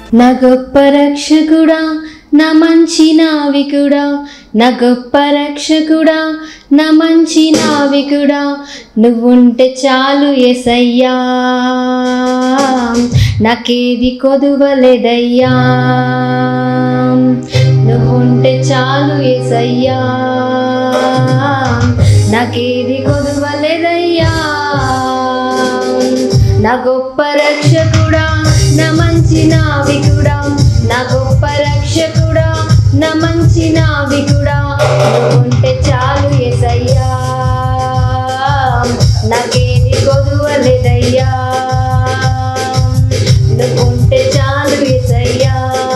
నా గొప్ప రక్షకుడా నా మంచి నావికుడా నా గొప్ప రక్షకుడా నా మంచి నావికుడా నువ్వుంటే చాలు ఎసయ్యా నాకేది కొదువలేదయ్యా నువ్వుంటే చాలు ఎసయ్యా నాకేది కొదువలేదయ్యా నా గొప్ప రక్షకుడా నా మంచి నావికుడా నా గొప్ప రక్షకుడా నా మంచి నావికుడా నువ్వుంటే చాలు ఎసయ్యా నాకేది కొదువలేదయ్యా నువ్వుంటే చాలు ఎసయ్యా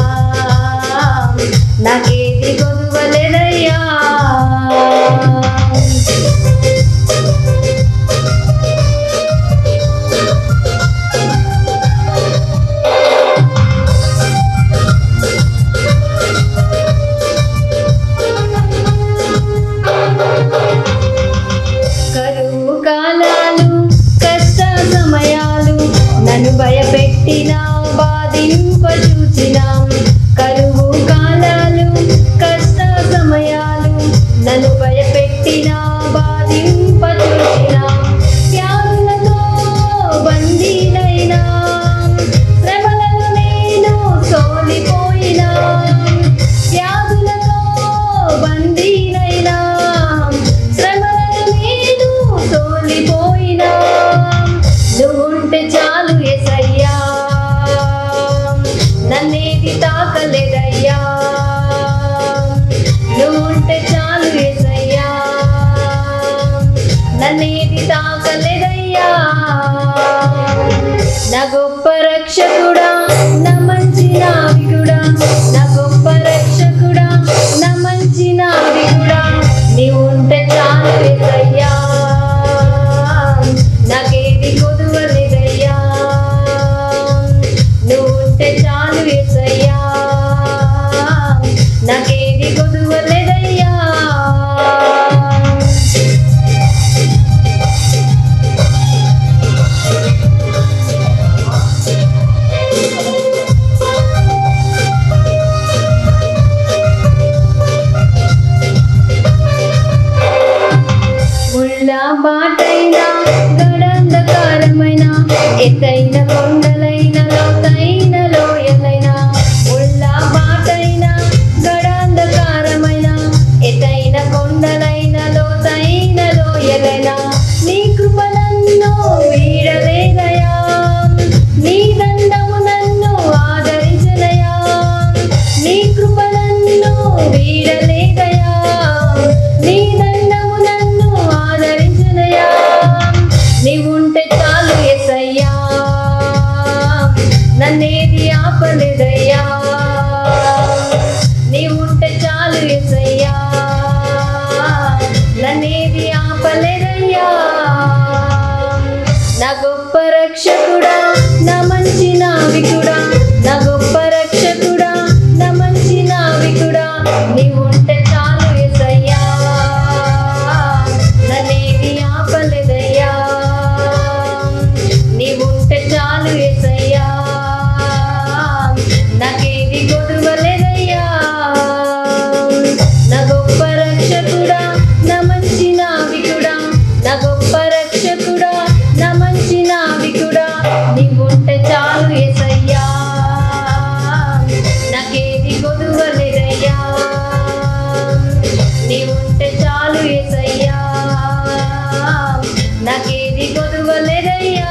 నాకేది కొదువలేదయ్యా కరువు కాలాలు కష్ట సమయాలు నన్ను భయపెట్టిన బాధింప చూచిన కరువు కాలాలు కష్ట సమయాలు నన్ను భయపెట్టిన బాధింప చూచిన త్యాగులతో బందీనైనా శ్రమలను నేను సోలిపోయినా త్యాగులతో బందీనైనా శ్రమలను నేను తోలిపోయినా నువ్వుంటే చాలు ఎసయ్యా నన్నేది తాకలేదయ్యా నువ్వుంటే చాలు ఎసయ్యా నన్నేది తాకలేదయ్యా నా గొప్ప రక్షకుడా నా మంచి నావికుడా నా గొప్ప రక్షకుడా నా మంచి నావికుడా నీవు ఉంటే చాలు ఎసయ్యా నాకేది కొదువలేదయ్యా నువ్వు ఉంటే చాలు ఎసయ్యా నాకేది కొదువలేదయ్యా ముళ్ళ బాటైన గడంధకారమైన ఎత్తైన కొండలైన లోతైన లోయలైన ముళ్ళ బాటైన గడంధకారమైన ఎత్తైన కొండలైన లోతైన లోయలైన నీ కృపనన్ను వీడలేదయా నీ దండము నన్ను ఆదరించదయా నీ కృపనన్ను వీడలేదయా నీ దండము నన్ను ఆదరించదయా నీవుంటే చాలు ఎసయ్యా నన్నేది ఆపలేదయ్యా నీవుంటే చాలు ఎసయ్యా నన్నేది ఆపలేదయ్యా నా గొప్ప రక్షకుడా నా మంచి నావికుడా నా గొప్ప రక్షకుడా నా మంచి నావికుడా నీవుంటే చాలు ఎసయ్యా నన్నేది ఆపలేదయ్యా నీవుంటే చాలు ఎసయ్యా నాకేది కొదువలేదయ్యా నా గొప్ప రక్షకుడా నా మంచి నావికుడా నా గొప్ప రక్షకుడా నా మంచి నావికుడా నీవుంటే చాలు ఎసయ్యా నాకేది కొదువలేదయ్యా నీవుంటే చాలు ఎసయ్యా నాకేది కొదువలేదయ్యా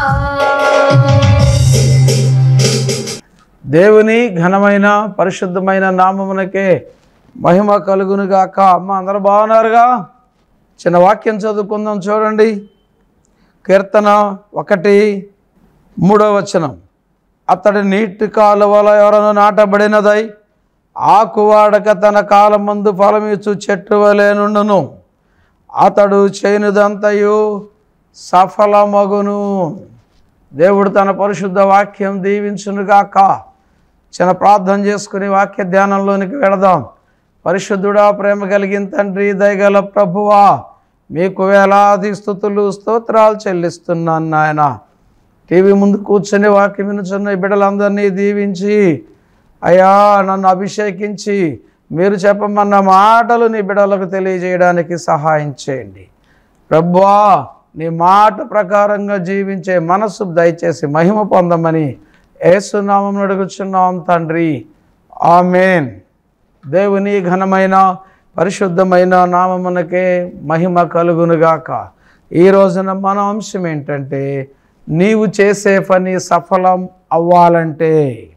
దేవుని ఘనమైన పరిశుద్ధమైన నామమునకే మహిమ కలుగును గాక అమ్మ అందరూ బాగున్నారుగా చిన్న వాక్యం చదువుకుందాం చూడండి కీర్తన ఒకటి మూడో వచనం అతడి నీటి కాలువలో ఎవరను నాటబడినదై ఆకు వాడక తన కాలం ముందు ఫలమిచ్చు చెట్టు వలె నుండును అతడు చేయనిదంతయు సఫలమగును దేవుడు తన పరిశుద్ధ వాక్యం దీవించునుగాక చిన్న ప్రార్థన చేసుకుని వాక్య ధ్యానంలోనికి వెళదాం పరిశుద్ధుడా ప్రేమ కలిగిన తండ్రి దయగల ప్రభువా మీకు వేలాది స్థుతులు స్తోత్రాలు చెల్లిస్తున్నాను నాయన టీవీ ముందు కూర్చొని వాక్యం వినుచున్న ఈ బిడ్డలందరినీ దీవించి అయ్యా నన్ను అభిషేకించి మీరు చెప్పమన్న మాటలు నీ బిడ్డలకు తెలియజేయడానికి సహాయం చేయండి ప్రభువా నీ మాట ప్రకారంగా జీవించే మనస్సు దయచేసి మహిమ పొందమని ఏసునామం అడుగుచున్నాం తండ్రి ఆమెన్ దేవుని ఘనమైన పరిశుద్ధమైన నామమునకే మహిమ కలుగునుగాక ఈ రోజున మన అంశం ఏంటంటే నీవు చేసే పని సఫలం అవ్వాలంటే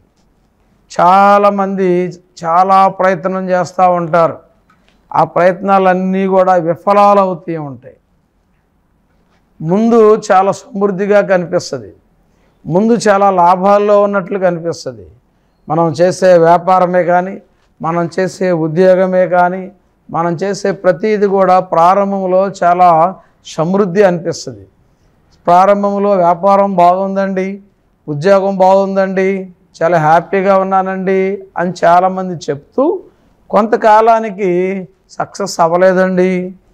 చాలామంది చాలా ప్రయత్నం చేస్తూ ఉంటారు ఆ ప్రయత్నాలన్నీ కూడా విఫలాలు అవుతూ ఉంటాయి ముందు చాలా సమృద్ధిగా కనిపిస్తుంది ముందు చాలా లాభాల్లో ఉన్నట్లు కనిపిస్తుంది మనం చేసే వ్యాపారమే కానీ మనం చేసే ఉద్యోగమే కానీ మనం చేసే ప్రతిది కూడా ప్రారంభంలో చాలా సమృద్ధి అనిపిస్తుంది ప్రారంభంలో వ్యాపారం బాగుందండి ఉద్యోగం బాగుందండి చాలా హ్యాపీగా ఉన్నానండి అని చాలామంది చెప్తూ కొంతకాలానికి సక్సెస్ అవ్వలేదండి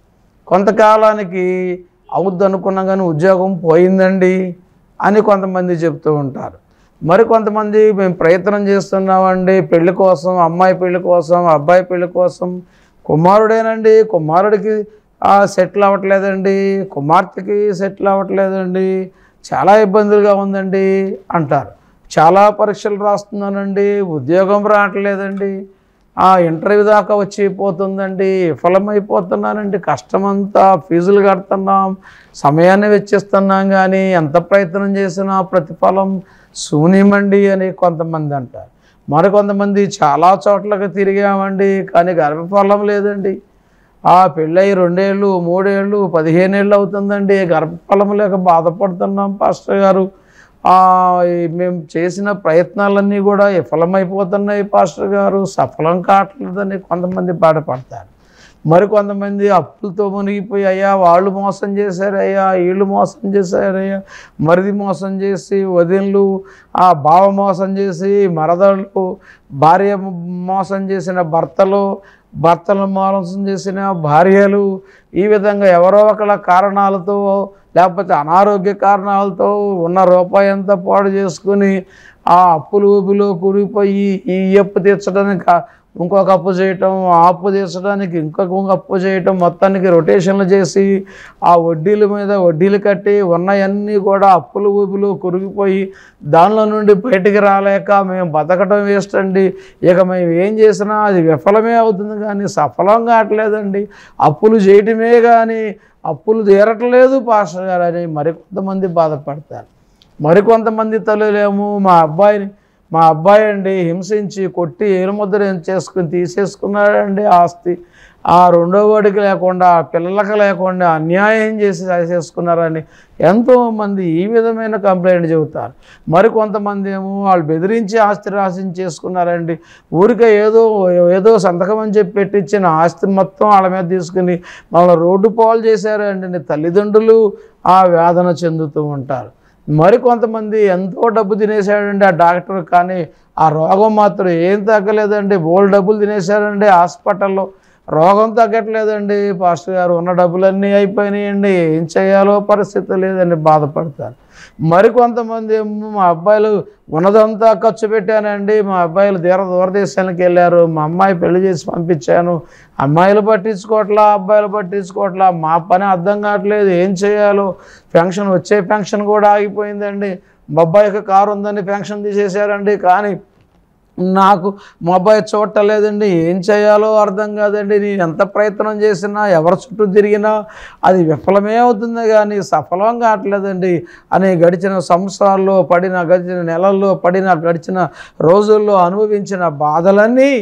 కొంతకాలానికి అవుద్ది అనుకున్నాం కానీ ఉద్యోగం పోయిందండి అని కొంతమంది చెప్తూ ఉంటారు మరి కొంతమంది మేము ప్రయత్నం చేస్తున్నామండి పెళ్లి కోసం అమ్మాయి పెళ్లి కోసం అబ్బాయి పెళ్లి కోసం కుమారుడేనండి కుమారుడికి సెటిల్ అవ్వట్లేదండి కుమార్తెకి సెటిల్ అవ్వట్లేదండి చాలా ఇబ్బందులుగా ఉందండి అంటారు చాలా పరీక్షలు రాస్తున్నానండి ఉద్యోగం రావట్లేదండి ఆ ఇంటర్వ్యూ దాకా వచ్చి పోతుందండి విఫలమైపోతున్నానండి కష్టమంతా ఫీజులు కడుతున్నాం సమయాన్ని వెచ్చిస్తున్నాం కానీ ఎంత ప్రయత్నం చేసినా ప్రతిఫలం శూన్యమండి అని కొంతమంది అంటారు మరికొంతమంది చాలా చోట్లకి తిరిగామండి కానీ గర్భఫలం లేదండి ఆ పెళ్ళయి రెండేళ్ళు మూడేళ్ళు పదిహేనేళ్ళు అవుతుందండి గర్భఫలం లేక బాధపడుతున్నాం పాస్టర్ గారు ఆ, ఈ మేము చేసిన ప్రయత్నాలన్నీ కూడా విఫలమైపోతున్నాయి పాస్టర్ గారు సఫలం కావట్లేదని కొంతమంది బాధపడతారు మరి కొంతమంది అప్పులతో మునిగిపోయి అయ్యా వాళ్ళు మోసం చేశారయ్యా వీళ్ళు మోసం చేశారయ్యా మరిది మోసం చేసి వదినలు ఆ బావ మోసం చేసి మరదళ్ళు భార్య మోసం చేసిన భర్తలు భర్తలు మోసం చేసిన భార్యలు ఈ విధంగా ఎవరో ఒకళ్ళ కారణాలతో లేకపోతే అనారోగ్య కారణాలతో ఉన్న రూపాయి అంతా పాడు చేసుకుని ఆ అప్పులు ఊబిలో కూరిపోయి ఈ అప్పు తీర్చడానికి ఆ ఇంకొక అప్పు చేయటం ఆ అప్పు తీర్చడానికి ఇంకొక అప్పు చేయటం మొత్తానికి రొటేషన్లు చేసి ఆ వడ్డీల మీద వడ్డీలు కట్టి ఉన్నవన్నీ కూడా అప్పులు ఊబిలో కురిగిపోయి దానిలో నుండి బయటికి రాలేక మేము బతకటం వేస్ట్ అండి ఇక మేము ఏం చేసినా అది విఫలమే అవుతుంది కానీ సఫలం కావట్లేదండి అప్పులు చేయటమే కానీ అప్పులు తీరట్లేదు పాస్టర్ గారు అని మరికొంతమంది బాధపడతారు మరికొంతమంది తల్లులేమో మా అబ్బాయిని మా అబ్బాయి అండి హింసించి కొట్టి ఏలుముద్ర చేసుకుని తీసేసుకున్నాడండి ఆస్తి ఆ రెండో వాడికి లేకుండా ఆ పిల్లలకు లేకుండా అన్యాయం చేసి చేసుకున్నారని ఎంతోమంది ఈ విధమైన కంప్లైంట్ చెబుతారు మరి కొంతమంది ఏమో వాళ్ళు బెదిరించి ఆస్తి రాసించి చేసుకున్నారండి ఊరికే ఏదో ఏదో సంతకం అని చెప్పి పెట్టించిన ఆస్తి మొత్తం వాళ్ళ మీద తీసుకుని మమ్మల్ని రోడ్డు పాలు చేశారండి తల్లిదండ్రులు ఆ వేదన చెందుతూ ఉంటారు మరి కొంతమంది ఎంతో డబ్బు తినేసాడండి ఆ డాక్టర్ కానీ ఆ రోగం మాత్రం ఏం తగ్గలేదండి బోల్ డబ్బులు తినేశాడండి హాస్పిటల్లో రోగం తగ్గట్లేదండి పాస్టర్ గారు ఉన్న డబ్బులన్నీ అయిపోయినాయండి ఏం చేయాలో పరిస్థితి లేదండి బాధపడతారు మరి కొంతమంది ఏమో మా అబ్బాయిలు ఉన్నదంతా ఖర్చు పెట్టానండి మా అబ్బాయిలు దూర దూరదేశానికి వెళ్ళారు మా అమ్మాయి పెళ్లి చేసి పంపించాను అమ్మాయిలు పట్టించుకోవట్లా అబ్బాయిలు పట్టించుకోవట్లా మా పని అర్థం కావట్లేదు ఏం చేయాలో పెన్షన్ వచ్చే పెన్షన్ కూడా ఆగిపోయిందండి మా అబ్బాయికి కారు ఉందని పెన్షన్ తీసేశారండి కానీ నాకు మా అబ్బాయి చూడలేదండి ఏం చేయాలో అర్థం కాదండి నేను ఎంత ప్రయత్నం చేసినా ఎవరి చుట్టూ తిరిగినా అది విఫలమే అవుతుంది కానీ సఫలం కావట్లేదండి అని గడిచిన సంవత్సరాల్లో పడిన గడిచిన నెలల్లో పడిన గడిచిన రోజుల్లో అనుభవించిన బాధలన్నీ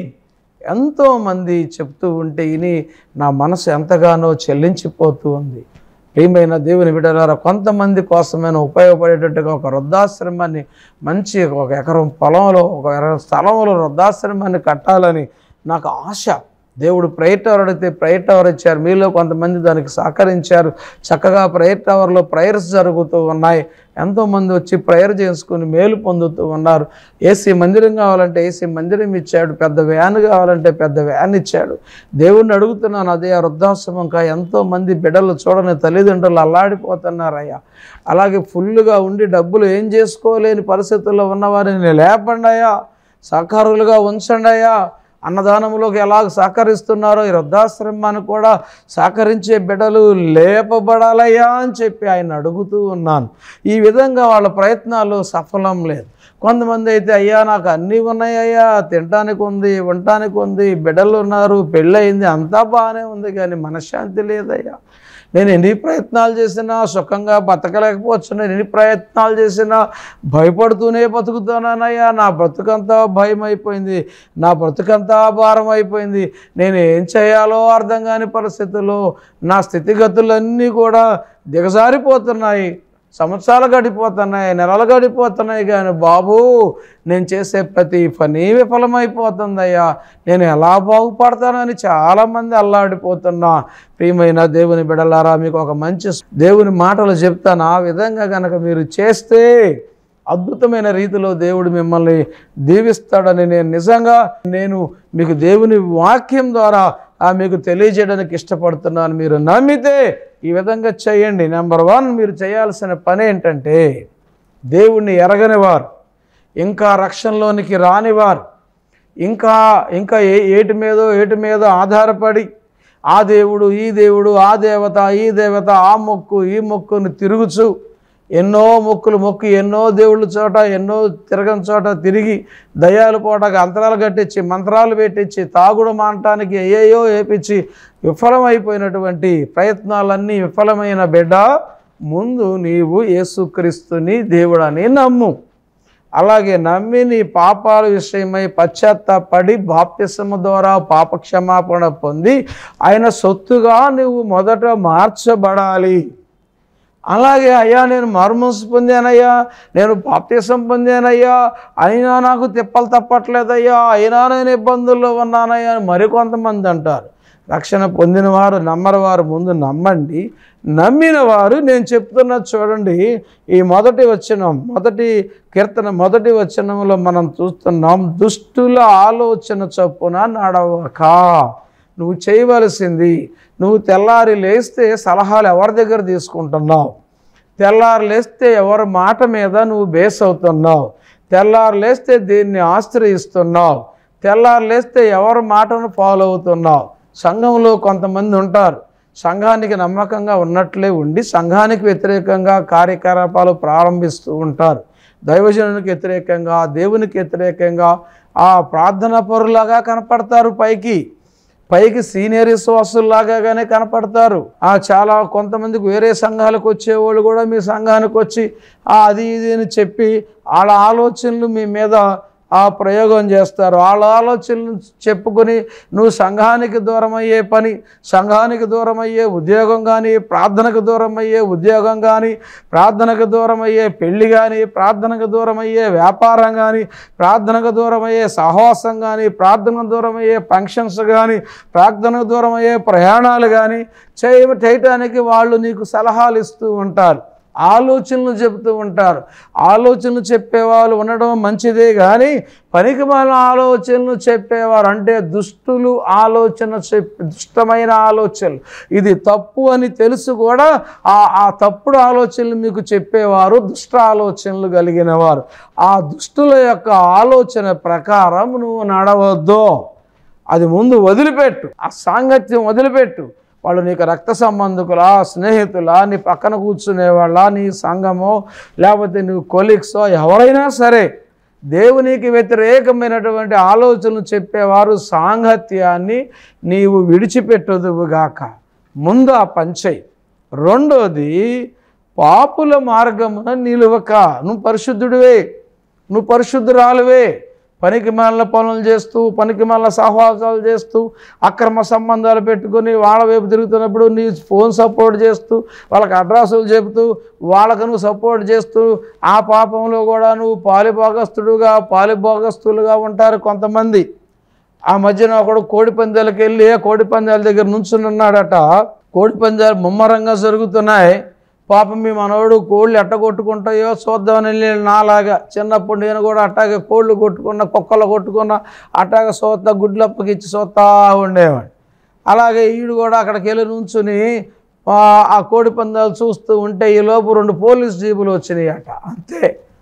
ఎంతోమంది చెప్తూ ఉంటే ఇని నా మనసు ఎంతగానో చెల్లించిపోతూ ఉంది ప్రియమైన దేవుని బిడ్డలారా కొంతమంది కోసమైనా ఉపయోగపడేటట్టుగా ఒక వృద్ధాశ్రమాన్ని మంచి ఒక ఎకరం పొలంలో ఒక ఎకరం స్థలంలో వృద్ధాశ్రమాన్ని కట్టాలని నాకు ఆశ దేవుడు ప్రేయర్ టవర్ అడిగితే ప్రేయర్ టవర్ ఇచ్చారు మీలో కొంతమంది దానికి సహకరించారు చక్కగా ప్రేయర్ టవర్లో ప్రేయర్స్ జరుగుతూ ఉన్నాయి ఎంతోమంది వచ్చి ప్రేయర్ చేసుకుని మేలు పొందుతూ ఉన్నారు ఏసీ మందిరం కావాలంటే ఏసీ మందిరం ఇచ్చాడు పెద్ద వ్యాన్ కావాలంటే పెద్ద వ్యాన్ ఇచ్చాడు దేవుణ్ణి అడుగుతున్నాను అదే ఆ వృద్ధాశ్రమంకా ఎంతోమంది బిడ్డలు చూడని తల్లిదండ్రులు అల్లాడిపోతున్నారయ్యా అలాగే ఫుల్గా ఉండి డబ్బులు ఏం చేసుకోలేని పరిస్థితుల్లో ఉన్నవారిని లేపండి అయ్యా సహకారులుగా ఉంచండి అయ్యా అన్నదానంలోకి ఎలా సహకరిస్తున్నారో ఈ వృద్ధాశ్రమాన్ని కూడా సహకరించే బిడ్డలు లేపబడాలయ్యా అని చెప్పి ఆయన అడుగుతూ ఉన్నాను ఈ విధంగా వాళ్ళ ప్రయత్నాలు సఫలం లేదు కొంతమంది అయితే అయ్యా నాకు అన్నీ ఉన్నాయ్యా తినటానికి ఉంది ఉండటానికి ఉంది బిడ్డలు ఉన్నారు పెళ్ళయింది అంతా బాగానే ఉంది కానీ మనశ్శాంతి లేదయ్యా నేను ఎన్ని ప్రయత్నాలు చేసినా సుఖంగా బతకలేకపోవచ్చు నేను ఎన్ని ప్రయత్నాలు చేసినా భయపడుతూనే బతుకుతున్నానయ్యా నా బ్రతుకంతా భయం అయిపోయింది నా బ్రతుకంతా భారం అయిపోయింది నేను ఏం చేయాలో అర్థం కాని పరిస్థితుల్లో నా స్థితిగతులన్నీ కూడా దిగజారిపోతున్నాయి సంవత్సరాలు గడిపోతున్నాయి నెలలు గడిపోతున్నాయి కానీ బాబు నేను చేసే ప్రతి పని విఫలమైపోతుందయ్యా నేను ఎలా బాగుపడతానని చాలామంది అల్లాడిపోతున్నా ప్రియమైన దేవుని బిడలారా మీకు ఒక మంచి దేవుని మాటలు చెప్తాను ఆ విధంగా కనుక మీరు చేస్తే అద్భుతమైన రీతిలో దేవుడు మిమ్మల్ని దీవిస్తాడని నేను నిజంగా నేను మీకు దేవుని వాక్యం ద్వారా ఆ మీకు తెలియజేయడానికి ఇష్టపడుతున్నాను మీరు నమ్మితే ఈ విధంగా చేయండి నెంబర్ వన్ మీరు చేయాల్సిన పని ఏంటంటే దేవుణ్ణి ఎరగనివారు ఇంకా రక్షణలోనికి రానివారు ఇంకా ఇంకా ఏ ఏటి మీదో ఏటి మీద ఆధారపడి ఆ దేవుడు ఈ దేవుడు ఆ దేవత ఈ దేవత ఆ మొక్కు ఈ మొక్కుని తిరుగుచు ఎన్నో మొక్కులు మొక్కి ఎన్నో దేవుళ్ళ చోట ఎన్నో తిరగని చోట తిరిగి దయ్యాలు పోటాకి అంతరాలు కట్టించి మంత్రాలు పెట్టించి తాగుడు మానటానికి ఏయో ఏపించి విఫలమైపోయినటువంటి ప్రయత్నాలన్నీ విఫలమైన బిడ్డ ముందు నీవు యేసుక్రీస్తుని దేవుడని నమ్ము అలాగే నమ్మి నీ పాపాల విషయమై పశ్చాత్తాపడి బాప్తిసమ ద్వారా పాప క్షమాపణ పొంది ఆయన సొత్తుగా నువ్వు మొదట మార్చబడాలి అలాగే అయ్యా నేను మార్మోస్ పొందానయ్యా నేను బాప్తిసం పొందానయ్యా అయినా నాకు తిప్పలు తప్పట్లేదయ్యా అయినా నేను ఇబ్బందుల్లో ఉన్నానయ్యా అని మరికొంతమంది అంటారు రక్షణ పొందిన వారు నమ్మని వారు ముందు నమ్మండి నమ్మిన వారు నేను చెప్తున్నది చూడండి ఈ మొదటి వచనం మొదటి కీర్తన మొదటి వచనంలో మనం చూస్తున్నాం దుష్టుల ఆలోచన చొప్పున నడవక నువ్వు చేయవలసింది నువ్వు తెల్లారి లేస్తే సలహాలు ఎవరి దగ్గర తీసుకుంటున్నావు తెల్లారు లేస్తే ఎవరి మాట మీద నువ్వు బేస్ అవుతున్నావు తెల్లారు లేస్తే దీన్ని ఆశ్రయిస్తున్నావు తెల్లారు లేస్తే ఎవరి మాటను ఫాలో అవుతున్నావు సంఘంలో కొంతమంది ఉంటారు సంఘానికి నమ్మకంగా ఉన్నట్లే ఉండి సంఘానికి వ్యతిరేకంగా కార్యకలాపాలు ప్రారంభిస్తూ ఉంటారు దైవజనునికి వ్యతిరేకంగా దేవునికి వ్యతిరేకంగా ఆ ప్రార్థన పరులాగా కనపడతారు పైకి పైకి సీనియర్ విశ్వాసుల్లాగానే కనపడతారు ఆ చాలా కొంతమందికి వేరే సంఘాలకు వచ్చేవాళ్ళు కూడా మీ సంఘానికి వచ్చి ఆ అది ఇది అని చెప్పి వాళ్ళ ఆలోచనలు మీ మీద ఆ ప్రయోగం చేస్తారు వాళ్ళ ఆలోచనలు చెప్పుకొని నువ్వు సంఘానికి దూరం అయ్యే పని సంఘానికి దూరం అయ్యే ఉద్యోగం కానీ ప్రార్థనకు దూరం అయ్యే ఉద్యోగం కానీ ప్రార్థనకు దూరం అయ్యే పెళ్లి కానీ ప్రార్థనకు దూరం అయ్యే వ్యాపారం కానీ ప్రార్థనకు దూరం అయ్యే సహవాసం కానీ ప్రార్థనకు దూరం అయ్యే ఫంక్షన్స్ కానీ ప్రార్థనకు దూరం అయ్యే ప్రయాణాలు కానీ చేయ చేయటానికి వాళ్ళు నీకు సలహాలు ఇస్తూ ఉంటారు ఆలోచనలు చెబుతూ ఉంటారు ఆలోచనలు చెప్పేవాళ్ళు ఉండడం మంచిదే కానీ పనికిమాల ఆలోచనలు చెప్పేవారు అంటే దుష్టులు ఆలోచన చెప్ దుష్టమైన ఆలోచనలు ఇది తప్పు అని తెలుసు కూడా ఆ ఆ తప్పుడు ఆలోచనలు మీకు చెప్పేవారు దుష్ట ఆలోచనలు కలిగిన వారు ఆ దుష్టుల యొక్క ఆలోచన ప్రకారం నువ్వు నడవద్దు అది ముందు వదిలిపెట్టు ఆ సాంగత్యం వదిలిపెట్టు వాళ్ళు నీకు రక్త సంబంధికులా స్నేహితులా నీ పక్కన కూర్చునేవాళ్ళ నీ సంఘమో లేకపోతే నీ కొలీగ్సో ఎవరైనా సరే దేవునికి వ్యతిరేకమైనటువంటి ఆలోచనలు చెప్పేవారు సాంగత్యాన్ని నీవు విడిచిపెట్టదువుగాక ముందు ఆ పంచయి రెండోది పాపుల మార్గమున నిలువక నువ్వు పరిశుద్ధుడివే నువ్వు పరిశుద్ధురాలువే పనికి మాలిన పనులు చేస్తూ పనికి మాలిన సహవాసాలు చేస్తూ అక్రమ సంబంధాలు పెట్టుకొని వాళ్ళ వైపు తిరుగుతున్నప్పుడు నీ ఫోన్ సపోర్ట్ చేస్తూ వాళ్ళకి అడ్రస్సులు చెబుతూ వాళ్ళకు నువ్వు సపోర్ట్ చేస్తూ ఆ పాపంలో కూడా నువ్వు పాలిభోగస్తుడుగా పాలిభోగస్తులుగా ఉంటారు కొంతమంది ఆ మధ్యన ఒకడు కోడి పందాలకు వెళ్ళి కోడి పందాల దగ్గర నుంచుని ఉన్నాడట కోడి పందాలు ముమ్మరంగా జరుగుతున్నాయి పాపం మీ మనవడు కోళ్ళు ఎట్ట కొట్టుకుంటాయో చూద్దామని వెళ్ళి నాలాగా చిన్నప్పుడు నేను కూడా అట్టాగే కోళ్ళు కొట్టుకున్న కుక్కలు కొట్టుకున్న అట్టాగే సోత్తా గుడ్లప్పకిచ్చి సోత్తా ఉండేవాడు అలాగే ఈడు కూడా అక్కడికి వెళ్ళి నుంచుని ఆ, ఆ కోడి పందాలు చూస్తూ ఉంటే ఈ లోపు రెండు పోలీస్ జీపులు వచ్చినాయి అట అంతే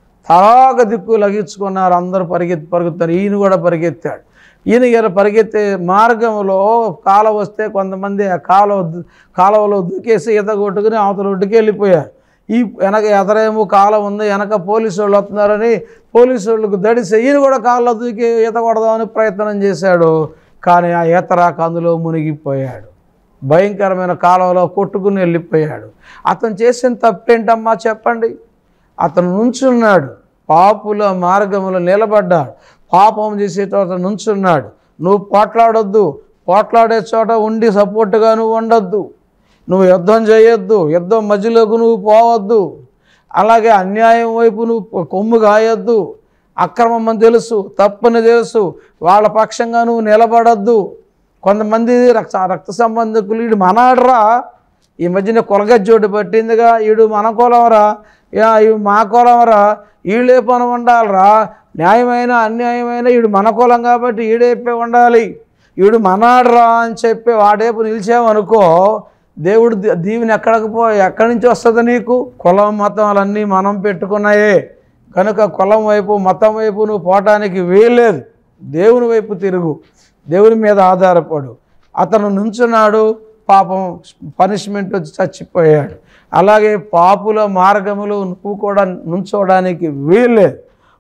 తలాక దిక్కు లగించుకున్నారు అందరూ పరిగెత్తి పరుగుతారు ఈయన కూడా పరిగెత్తాడు ఈయన గారు పరిగెత్తే మార్గంలో కాలువ వస్తే కొంతమంది ఆ కాలువ దు- కాలువలో దూకేసి ఈత కొట్టుకుని అవతల ఒడ్డుకి వెళ్ళిపోయారు ఈ వెనక ఎదరేమో కాలువ ఉంది వెనక పోలీసు వాళ్ళు వస్తున్నారని పోలీసు వాళ్ళకు దడిసి ఈయన కూడా కాళ్ళలో దూకి ఈత కొడదామని ప్రయత్నం చేశాడు కానీ ఆ ఈత రాక అందులో మునిగిపోయాడు భయంకరమైన కాలువలో కొట్టుకుని వెళ్ళిపోయాడు అతను చేసిన తప్పేంటమ్మా చెప్పండి అతను నుంచున్నాడు పాపుల మార్గంలో నిలబడ్డాడు పాపం చేసే చోట నుంచున్నాడు నువ్వు పోట్లాడొద్దు పోట్లాడే చోట ఉండి సపోర్ట్గా నువ్వు ఉండొద్దు నువ్వు యుద్ధం చేయొద్దు యుద్ధం మధ్యలోకి నువ్వు పోవద్దు అలాగే అన్యాయం వైపు నువ్వు కొమ్ము కాయొద్దు అక్రమం అని తెలుసు తప్పని తెలుసు వాళ్ళ పక్షంగా నువ్వు నిలబడొద్దు కొంతమంది రక్త రక్త సంబంధికులు వీడు మనాడరా ఈ మధ్యన కొలగజ్జోడు పట్టిందిగా ఈడు మన కులంరా యా ఇవి మా కులంరా వీళ్ళే పని ఉండాలిరా న్యాయమైన అన్యాయమైన ఈడు మన కులం కాబట్టి ఈడేపే ఉండాలి ఈడు మనాడరా అని చెప్పి వాడేపు నిలిచామనుకో దేవుడు దీ- దీవెన ఎక్కడికి పో ఎక్కడి నుంచి వస్తుంది నీకు కులం మతాలన్నీ మనం పెట్టుకున్నాయే కనుక కులం వైపు మతం వైపు నువ్వు పోవటానికి వీల్లేదు దేవుని వైపు తిరుగు దేవుని మీద ఆధారపడు అతను నుంచున్నాడు పాపం పనిష్మెంట్ వచ్చి చచ్చిపోయాడు అలాగే పాపుల మార్గములు నువ్వు కూడా నుంచోవడానికి వీల్లేదు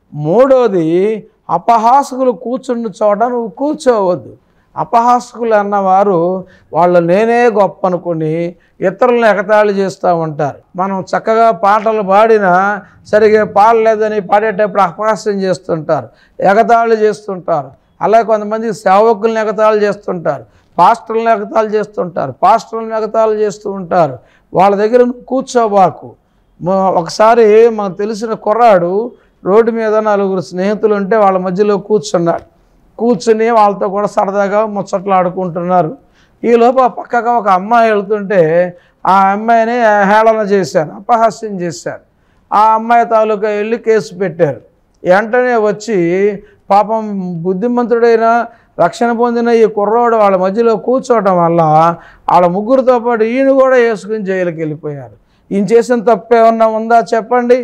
మూడోది అపహాసకులు కూర్చున్న చోట నువ్వు కూర్చోవద్దు అపహాసకులు అన్నవారు వాళ్ళు నేనే గొప్ప అనుకుని ఇతరులను ఎగతాళి చేస్తూ ఉంటారు మనం చక్కగా పాటలు పాడినా సరిగా పాడలేదని పాడేటప్పుడు అపహాస్యం చేస్తుంటారు ఎగతాళి చేస్తుంటారు అలాగే కొంతమంది సేవకులను ఎగతాళి చేస్తుంటారు పాస్టర్లను ఎగతాళి చేస్తుంటారు పాస్టర్లను ఎగతాళి చేస్తూ ఉంటారు వాళ్ళ దగ్గర నువ్వు కూర్చోబాకు మా- ఒకసారి మాకు తెలిసిన కుర్రాడు రోడ్డు మీద నలుగురు స్నేహితులు ఉంటే వాళ్ళ మధ్యలో కూర్చున్నాడు కూర్చుని వాళ్ళతో కూడా సరదాగా ముచ్చట్లు ఆడుకుంటున్నారు ఈలోపు ఆ పక్కగా ఒక అమ్మాయి వెళ్తుంటే ఆ అమ్మాయిని హేళన చేశారు అపహాస్యం చేశారు ఆ అమ్మాయి తాలూకా వెళ్ళి కేసు పెట్టారు వెంటనే వచ్చి పాపం బుద్ధిమంతుడైన రక్షణ పొందిన ఈ కుర్రోడు వాళ్ళ మధ్యలో కూర్చోవటం వల్ల వాళ్ళ ముగ్గురితో పాటు ఈయన కూడా వేసుకుని జైలుకి వెళ్ళిపోయారు ఈయన చేసిన తప్పేమన్నా ఉందా చెప్పండి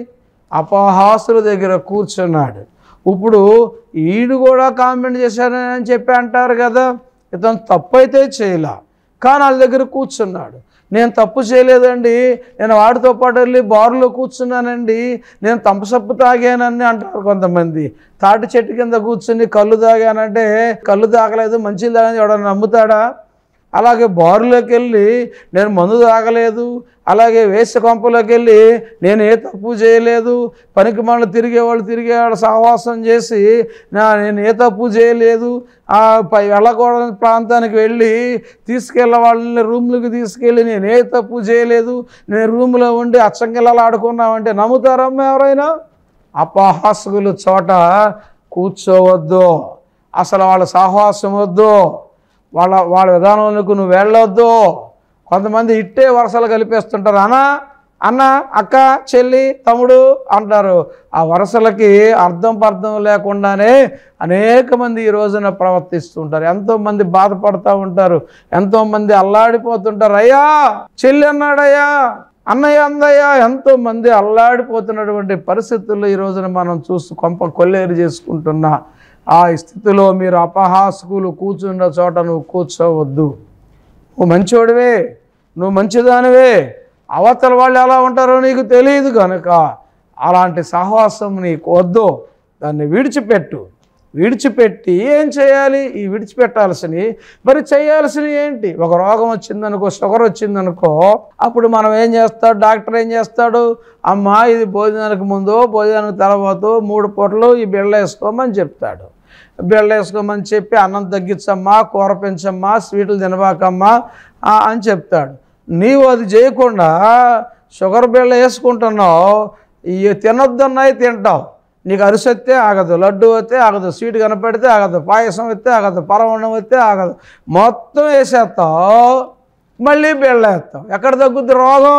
అపహాసుల దగ్గర కూర్చున్నాడు ఇప్పుడు ఈడు కూడా కామెంట్ చేశానని చెప్పి అంటారు కదా ఇతను తప్పు అయితే చేయలా కానీ వాళ్ళ దగ్గర కూర్చున్నాడు నేను తప్పు చేయలేదండి నేను వాడితో పాటు వెళ్ళి బారులో కూర్చున్నానండి నేను తంపసప్పు తాగానని అంటారు కొంతమంది తాటి చెట్టు కింద కూర్చుని కళ్ళు తాగానంటే కళ్ళు తాగలేదు మంచిది తాగని ఎవడన్నా నమ్ముతాడా అలాగే బారులోకి వెళ్ళి నేను మందు తాగలేదు అలాగే వేస కొంపలోకి వెళ్ళి నేను ఏ తప్పు చేయలేదు పనికి మళ్ళీ తిరిగేవాళ్ళు తిరిగేవాళ్ళు సహవాసం చేసి నా నేను ఏ తప్పు చేయలేదు ఆ పై వెళ్ళకూడని ప్రాంతానికి వెళ్ళి తీసుకెళ్ళ వాళ్ళని రూమ్లోకి తీసుకెళ్ళి నేను ఏ తప్పు చేయలేదు నేను రూమ్లో ఉండి అచ్చంగిల్లలు ఆడుకున్నామంటే నమ్ముతారమ్మా ఎవరైనా అపహాసకులు చోట కూర్చోవద్దు అసలు వాళ్ళ సాహసం వద్దు వాళ్ళ వాళ్ళ విధానంలోకి నువ్వు వెళ్ళొద్దు కొంతమంది ఇట్టే వరసలు కలిపేస్తుంటారు అన్న అన్న అక్క చెల్లి తమ్ముడు అంటారు ఆ వరసలకి అర్థం పర్థం లేకుండానే అనేక మంది ఈ రోజున ప్రవర్తిస్తుంటారు ఎంతోమంది బాధపడుతూ ఉంటారు ఎంతోమంది అల్లాడిపోతుంటారు అయ్యా చెల్లి అన్నాడయ్యా అన్నయ్య అందయ్య ఎంతో మంది అల్లాడిపోతున్నటువంటి పరిస్థితుల్లో ఈ రోజున మనం చూస్తూ కొంప కొల్లేరు చేసుకుంటున్నా ఆ స్థితిలో మీరు అపహాసకులు కూర్చున్న చోట నువ్వు కూర్చోవద్దు నువ్వు మంచోడివే నువ్వు మంచిదానివే అవతల వాళ్ళు ఎలా ఉంటారో నీకు తెలియదు కనుక అలాంటి సహవాసం నీకు వద్దు దాన్ని విడిచిపెట్టు విడిచిపెట్టి ఏం చేయాలి ఈ విడిచిపెట్టాల్సినవి మరి చేయాల్సినవి ఏంటి ఒక రోగం వచ్చిందనుకో షుగర్ వచ్చిందనుకో అప్పుడు మనం ఏం చేస్తాడు డాక్టర్ ఏం చేస్తాడు అమ్మా ఇది భోజనానికి ముందు భోజనానికి తర్వాత మూడు పూటలు ఈ బిళ్ళ వేసుకోమని చెప్తాడు బిళ్ళ వేసుకోమని చెప్పి అన్నం తగ్గించమ్మా కూర పెంచమ్మా స్వీట్లు తినబాకమ్మా ఆ, అని చెప్తాడు నీవు అది చేయకుండా షుగర్ బిళ్ళ వేసుకుంటున్నావు ఈ తినొద్దన్నాయి తింటావు నీకు అరిసి వస్తే ఆగదు లడ్డు వస్తే ఆగదు స్వీట్ కనపడితే ఆగదు పాయసం వస్తే ఆగదు పరవణం వస్తే ఆగదు మొత్తం వేసేస్తావు మళ్ళీ బెళ్ళేస్తావు ఎక్కడ తగ్గుద్ది రోగం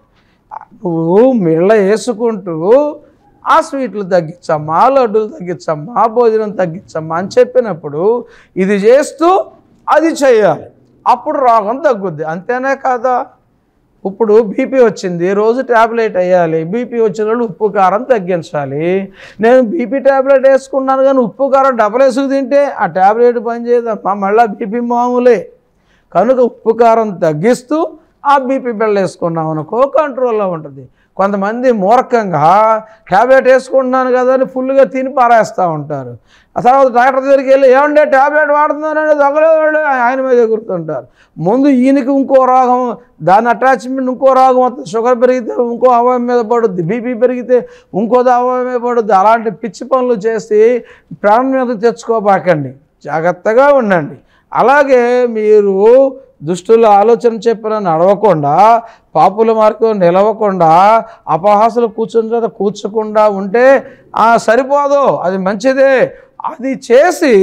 నువ్వు మిళ్ళ వేసుకుంటూ ఆ స్వీట్లు తగ్గించమ్మా లడ్డూలు తగ్గించమ్మా భోజనం తగ్గించమ్మా అని చెప్పినప్పుడు ఇది చేస్తూ అది చేయాలి అప్పుడు రోగం తగ్గుద్ది అంతేనే కాదా ఇప్పుడు బీపీ వచ్చింది రోజు ట్యాబ్లెట్ వేయాలి బీపీ వచ్చిన వాళ్ళు ఉప్పు కారం తగ్గించాలి నేను బీపీ ట్యాబ్లెట్ వేసుకున్నాను కానీ ఉప్పు కారం డబల్ వేసుకు తింటే ఆ ట్యాబ్లెట్ పనిచేయదమ్మా మళ్ళీ బీపీ మామూలే కనుక ఉప్పు కారం తగ్గిస్తూ ఆ బీపీ బిళ్ళ వేసుకున్నాం అనుకో కంట్రోల్లో ఉంటుంది కొంతమంది మూర్ఖంగా ట్యాబ్లెట్ వేసుకుంటున్నాను కదా అని ఫుల్గా తిని పారేస్తూ ఉంటారు ఆ తర్వాత డాక్టర్ దగ్గరికి వెళ్ళి ఏమంటే ట్యాబ్లెట్ వాడుతున్నానని దొంగలేవాళ్ళు ఆయన మీద ఎగురుతుంటారు ముందు ఈయనకి ఇంకో రోగం దాని అటాచ్మెంట్ ఇంకో రోగం వస్తుంది షుగర్ పెరిగితే ఇంకో అవయం మీద పడుద్ది బీపీ పెరిగితే ఇంకోది అవయం మీద పడుద్ది అలాంటి పిచ్చి పనులు చేసి ప్రాణం మీద తెచ్చుకోబాకండి జాగ్రత్తగా ఉండండి అలాగే మీరు దుష్టుల ఆలోచన చెప్పిన నడవకుండా పాపుల మార్గం నిలవకుండా అపహాసులు కూర్చున్న తర్వాత కూర్చోకుండా ఉంటే ఆ సరిపోదు అది మంచిదే అది చేసి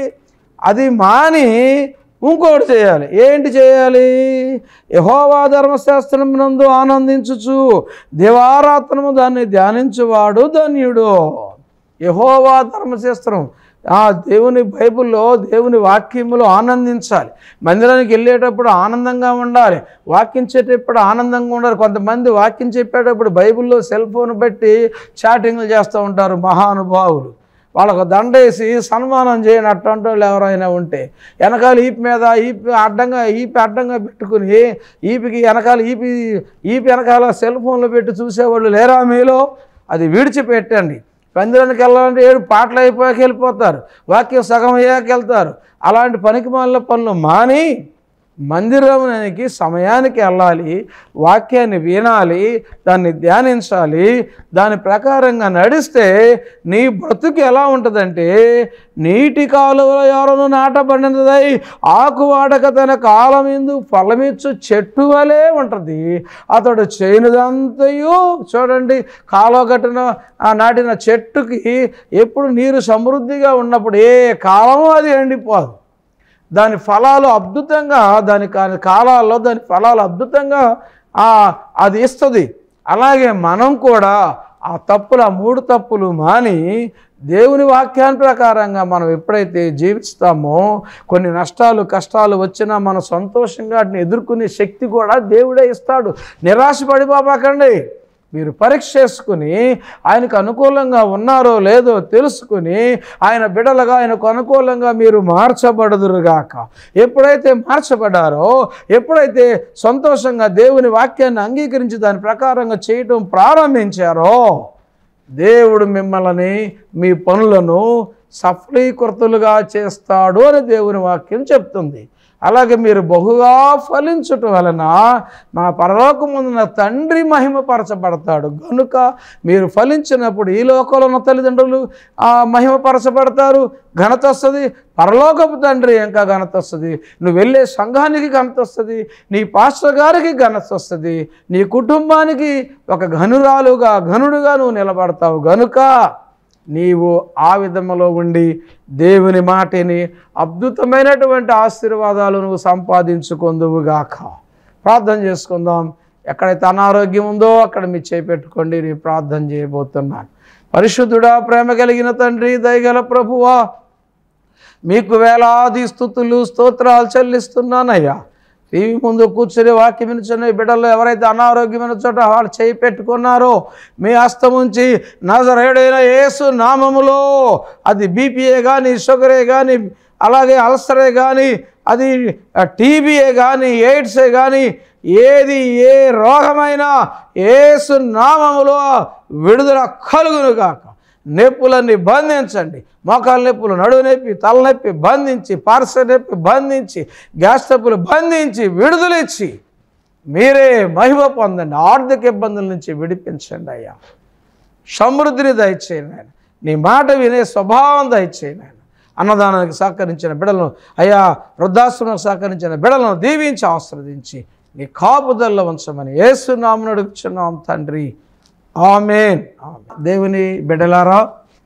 అది మాని ఇంకోటి చేయాలి ఏంటి చేయాలి యహోవా ధర్మశాస్త్రం నందు ఆనందించుచు దివారాత్రము దాన్ని ధ్యానించువాడు ధన్యుడు యహోవా ధర్మశాస్త్రం ఆ దేవుని బైబిల్లో దేవుని వాక్యములో ఆనందించాలి మందిరానికి వెళ్ళేటప్పుడు ఆనందంగా ఉండాలి వాక్యం చెప్పేటప్పుడు ఆనందంగా ఉండాలి కొంతమంది వాక్యం చెప్పేటప్పుడు బైబిల్లో సెల్ ఫోన్ పెట్టి చాటింగ్లు చేస్తూ ఉంటారు మహానుభావులు వాళ్ళకు దండేసి సన్మానం చేయని అట్లాంటి వాళ్ళు ఎవరైనా ఉంటే వెనకాల ఈపి మీద ఈపి అడ్డంగా ఈపి అడ్డంగా పెట్టుకుని ఈపికి వెనకాల ఈపి ఈపి వెనకాల సెల్ ఫోన్లు పెట్టి చూసేవాళ్ళు లేరా మీలో అది విడిచిపెట్టండి పందిరానికి వెళ్ళాలంటే ఏడు పాటలు అయిపోయాక వెళ్ళిపోతారు వాక్యం సగం అయ్యాక వెళ్తారు అలాంటి పనికి పనులు మాని మందిరానికి సమయానికి వెళ్ళాలి వాక్యాన్ని వినాలి దాన్ని ధ్యానించాలి దాని ప్రకారంగా నడిస్తే నీ బ్రతుకు ఎలా ఉంటుందంటే నీటి కాలువల ఎవరను నాటబడినదై ఆకు వాడక తన కాలం ఎందు ఫలమిచ్చు చెట్టు వలె ఉంటుంది అతడు చేయనిదంతయు చూడండి కాలువ కట్టిన ఆ నాటిన చెట్టుకి ఎప్పుడు నీరు సమృద్ధిగా ఉన్నప్పుడు ఏ కాలము అది ఎండిపోదు దాని ఫలాలు అద్భుతంగా దాని కా- కాలాల్లో దాని ఫలాలు అద్భుతంగా ఆ, అది ఇస్తుంది అలాగే మనం కూడా ఆ తప్పులు ఆ మూడు తప్పులు మాని దేవుని వాక్యాన్ని ప్రకారంగా మనం ఎప్పుడైతే జీవిస్తామో కొన్ని నష్టాలు కష్టాలు వచ్చినా మనం సంతోషంగా వాటిని ఎదుర్కొనే శక్తి కూడా దేవుడే ఇస్తాడు నిరాశపడి బాబాకండి మీరు పరీక్ష చేసుకుని ఆయనకు అనుకూలంగా ఉన్నారో లేదో తెలుసుకుని ఆయన బిడలుగా ఆయనకు అనుకూలంగా మీరు మార్చబడదురుగాక ఎప్పుడైతే మార్చబడ్డారో ఎప్పుడైతే సంతోషంగా దేవుని వాక్యాన్ని అంగీకరించి దాని ప్రకారంగా చేయటం ప్రారంభించారో దేవుడు మిమ్మల్ని మీ పనులను సఫలీకృతులుగా చేస్తాడు అని దేవుని వాక్యం చెప్తుంది అలాగే మీరు బహుగా ఫలించుట వలన మా పరలోకముందున తండ్రి మహిమపరచబడతాడు గనుక మీరు ఫలించినప్పుడు ఈ లోకంలో ఉన్న తల్లిదండ్రులు ఆ మహిమపరచబడతారు ఘనత వస్తుంది పరలోకపు తండ్రి ఇంకా ఘనత వస్తుంది నువ్వు వెళ్ళే సంఘానికి ఘనత వస్తుంది నీ పాస్టర్ గారికి ఘనత వస్తుంది నీ కుటుంబానికి ఒక ఘనురాలుగా ఘనుడుగా నువ్వు నిలబడతావు గనుక నీవు ఆ విధములో ఉండి దేవుని మాటిని అద్భుతమైనటువంటి ఆశీర్వాదాలు నువ్వు సంపాదించుకుందువుగాక ప్రార్థన చేసుకుందాం ఎక్కడైతే అనారోగ్యం ఉందో అక్కడ మీ చేపెట్టుకోండి నేను ప్రార్థన చేయబోతున్నాను పరిశుద్ధుడా ప్రేమ కలిగిన తండ్రి దయగల ప్రభువా మీకు వేలాది స్థుతులు స్తోత్రాలు చెల్లిస్తున్నానయ్యా టీవీ ముందు కూర్చుని వాక్యం వినుచున్న ఈ బిడ్డలు ఎవరైతే అనారోగ్యమైన చోట వాళ్ళు చేయి పెట్టుకున్నారో మీ హస్తం ఉంచి నజరేడైన యేసు నామములో అది బీపీఏ కానీ షుగరే కానీ అలాగే అల్సరే కానీ అది టీబీఏ కానీ ఎయిడ్సే కానీ ఏది ఏ రోగమైనా యేసు నామములో విడుదల కలుగును గాక నొప్పులన్నీ బంధించండి మోకాలు నొప్పులు నడువు నొప్పి తలనొప్పి బంధించి పార్స నొప్పి బంధించి గ్యాస్ నొప్పులు బంధించి విడుదలిచ్చి మీరే మహిమ పొందండి ఆర్థిక ఇబ్బందుల నుంచి విడిపించండి అయ్యా సమృద్ధిని దయచేయండి ఆయన నీ మాట వినే స్వభావం దయచేయండి ఆయన అన్నదానానికి సహకరించిన బిడలను అయ్యా వృద్ధాశ్రమకు సహకరించిన బిడలను దీవించి ఆశ్రదించి నీ కాపుదల్లో ఉంచమని ఏసునామను అడుగుచున్నాం తండ్రి ఆమెన్ ఆమెన్. దేవుని బిడ్డలారా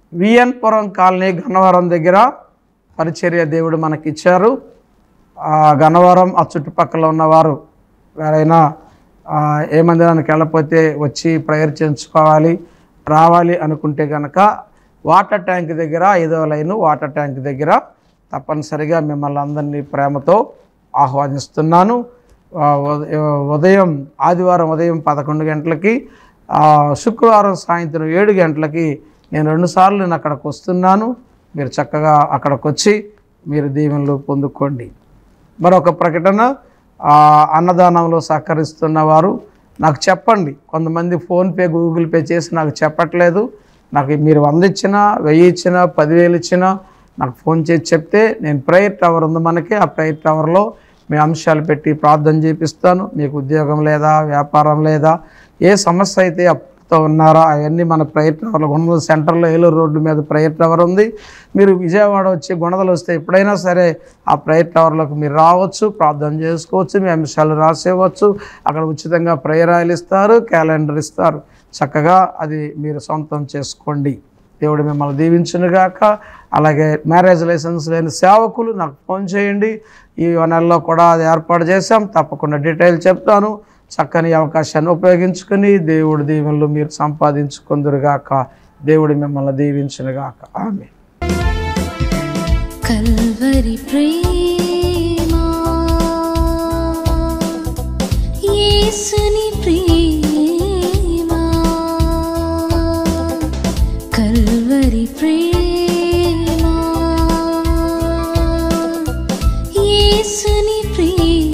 విఎన్పురం కాలనీ గన్నవరం దగ్గర పరిచర్య దేవుడు మనకిచ్చారు ఆ గన్నవరం ఆ చుట్టుపక్కల ఉన్నవారు ఎవరైనా ఆ, ఏ మందిరానికి వెళ్ళకపోతే వచ్చి ప్రేయర్ చేయించుకోవాలి రావాలి అనుకుంటే కనుక వాటర్ ట్యాంక్ దగ్గర ఐదవ లైను వాటర్ ట్యాంక్ దగ్గర తప్పనిసరిగా మిమ్మల్ని అందరినీ ప్రేమతో ఆహ్వానిస్తున్నాను ఆ, ఉద- ఉదయం ఆదివారం ఉదయం పదకొండు గంటలకి ఆ, శుక్రవారం సాయంత్రం ఏడు గంటలకి నేను రెండుసార్లు నేను అక్కడికి వస్తున్నాను మీరు చక్కగా అక్కడికి వచ్చి మీరు దీవెనలు పొందుకోండి మరొక ప్రకటన ఆ, అన్నదానంలో సహకరిస్తున్న వారు నాకు చెప్పండి కొంతమంది ఫోన్పే గూగుల్ పే చేసి నాకు చెప్పట్లేదు నాకు మీరు వంద ఇచ్చినా వెయ్యి ఇచ్చినా పదివేలు ఇచ్చినా నాకు ఫోన్ చేసి చెప్తే నేను ప్రేయర్ టవర్ ఉంది మనకి ఆ ప్రేయర్ టవర్లో మీ అంశాలు పెట్టి ప్రార్థన చేపిస్తాను మీకు ఉద్యోగం లేదా వ్యాపారం లేదా ఏ సమస్య అయితే అప్పుతో ఉన్నారో అవన్నీ మన ప్రేయర్ టవర్లో గుణదల సెంటర్లో ఏలూరు రోడ్డు మీద ప్రేయర్ టవర్ ఉంది మీరు విజయవాడ వచ్చి గుణదలు వస్తే ఎప్పుడైనా సరే ఆ ప్రేయర్ టవర్లోకి మీరు రావచ్చు ప్రార్థన చేసుకోవచ్చు మీ అంశాలు రాసేవచ్చు అక్కడ ఉచితంగా ప్రేయర్ ఆయిల్ ఇస్తారు క్యాలెండర్ ఇస్తారు చక్కగా అది మీరు సొంతం చేసుకోండి దేవుడు మిమ్మల్ని దీవించునుగాక అలాగే మ్యారేజ్ లైసెన్స్ లేని సేవకులు నాకు ఫోన్ చేయండి ఈ నెలలో కూడా అది ఏర్పాటు చేశాం తప్పకుండా డీటెయిల్ చెప్తాను చక్కని అవకాశాన్ని ఉపయోగించుకొని దేవుడి దీవెనలు మీరు సంపాదించుకుందరుగాక దేవుడు మిమ్మల్ని దీవించునుగాక ఆమె కల్వరి ప్రేమ యేసుని ప్రేమ కల్వరి ప్రేమ యేసుని ప్రేమ